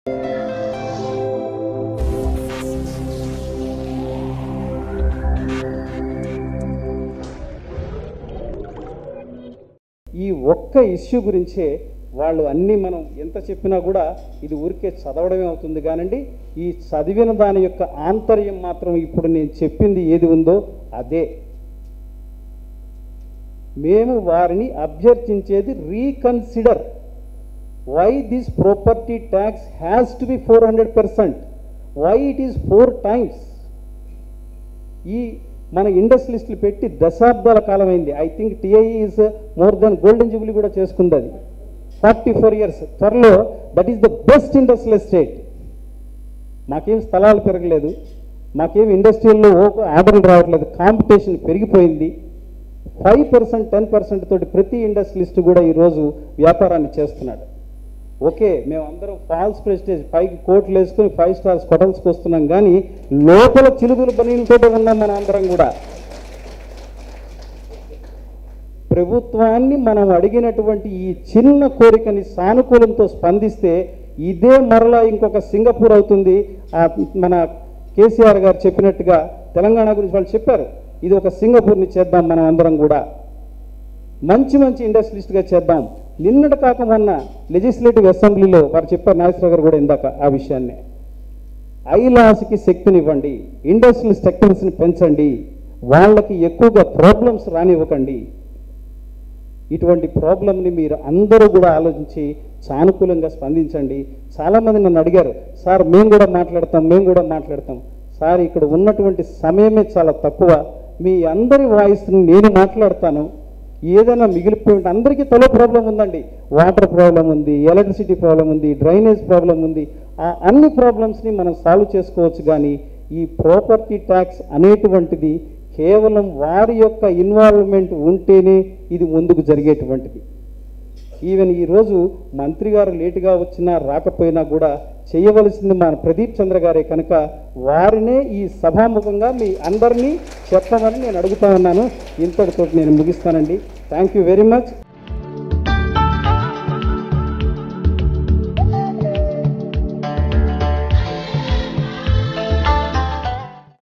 ఈ ఒక్క ఇష్యూ గురించే వాళ్ళు అన్నీ మనం ఎంత చెప్పినా కూడా ఇది ఊరికే చదవడమే అవుతుంది కానండి ఈ చదివిన దాని యొక్క ఆంతర్యం మాత్రం ఇప్పుడు నేను చెప్పింది ఏది ఉందో అదే మేము వారిని అభ్యర్థించేది reconsider why this property tax has to be four hundred percent why it is four times ఈ మన ఇండస్ట్రియలిస్టులు పెట్టి దశాబ్దాల కాలం అయింది I think T I is more than golden jubilee కూడా చేసుకుంది అది ఫార్టీ ఫోర్ ఇయర్స్ త్వరలో that is the best industrial estate మాకేం స్థలాలు పెరగలేదు మాకేం ఇండస్ట్రియల్లో ఆర్డర్లు రావట్లేదు కాంపిటీషన్ పెరిగిపోయింది ఫైవ్ పర్సెంట్ టెన్ పర్సెంట్ తోటి ప్రతి ఇండస్ట్రియలిస్ట్ కూడా ఈరోజు వ్యాపారాన్ని చేస్తున్నాడు ఓకే మేము అందరం ఫాల్స్ ప్రెస్టేజ్ పైకి కోట్లు వేసుకుని ఫైవ్ స్టార్స్ హోటల్స్కి వస్తున్నాం కానీ లోపల చిలుగులు పనీలతో ఉన్నాం మనం అందరం కూడా ప్రభుత్వాన్ని మనం అడిగినటువంటి ఈ చిన్న కోరికని సానుకూలంతో స్పందిస్తే ఇదే మరలా ఇంకొక సింగపూర్ అవుతుంది ఆ మన కేసీఆర్ గారు చెప్పినట్టుగా తెలంగాణ గురించి వాళ్ళు చెప్పారు ఇది ఒక సింగపూర్ని చేద్దాం మనం అందరం కూడా మంచి మంచి ఇండస్ట్రియలిస్ట్గా చేద్దాం నిన్నటి కాక మొన్న లెజిస్లేటివ్ అసెంబ్లీలో వారు చెప్పారు నాగేశ్వర గారు కూడా ఇందాక ఆ విషయాన్ని ఐలాస్కి శక్తినివ్వండి ఇండస్ట్రియల్ సెక్టర్స్ని పెంచండి వాళ్ళకి ఎక్కువగా ప్రాబ్లమ్స్ రానివ్వకండి ఇటువంటి ప్రాబ్లంని మీరు అందరూ కూడా ఆలోచించి సానుకూలంగా స్పందించండి చాలామంది నన్ను అడిగారు సార్ మేము కూడా మాట్లాడతాం మేము కూడా మాట్లాడతాం సార్ ఇక్కడ ఉన్నటువంటి సమయమే చాలా తక్కువ మీ అందరి వాయిస్ని నేను మాట్లాడతాను ఏదైనా మిగిలిపోయి ఉంటే అందరికీ తలో ప్రాబ్లం ఉందండి వాటర్ ప్రాబ్లం ఉంది ఎలక్ట్రిసిటీ ప్రాబ్లం ఉంది డ్రైనేజ్ ప్రాబ్లం ఉంది ఆ అన్ని ప్రాబ్లమ్స్ని మనం సాల్వ్ చేసుకోవచ్చు కానీ ఈ ప్రాపర్టీ ట్యాక్స్ అనేటువంటిది కేవలం వారి యొక్క ఇన్వాల్వ్మెంట్ ఉంటేనే ఇది ముందుకు జరిగేటువంటిది ఈవెన్ ఈరోజు మంత్రి గారు లేటుగా వచ్చినా రాకపోయినా కూడా చేయవలసింది మన ప్రదీప్ చంద్ర గారే కనుక వారినే ఈ సభాముఖంగా మీ అందరినీ చెప్పమని నేను అడుగుతా ఉన్నాను ఇంతటితో నేను ముగిస్తానండి థ్యాంక్ యూ వెరీ మచ్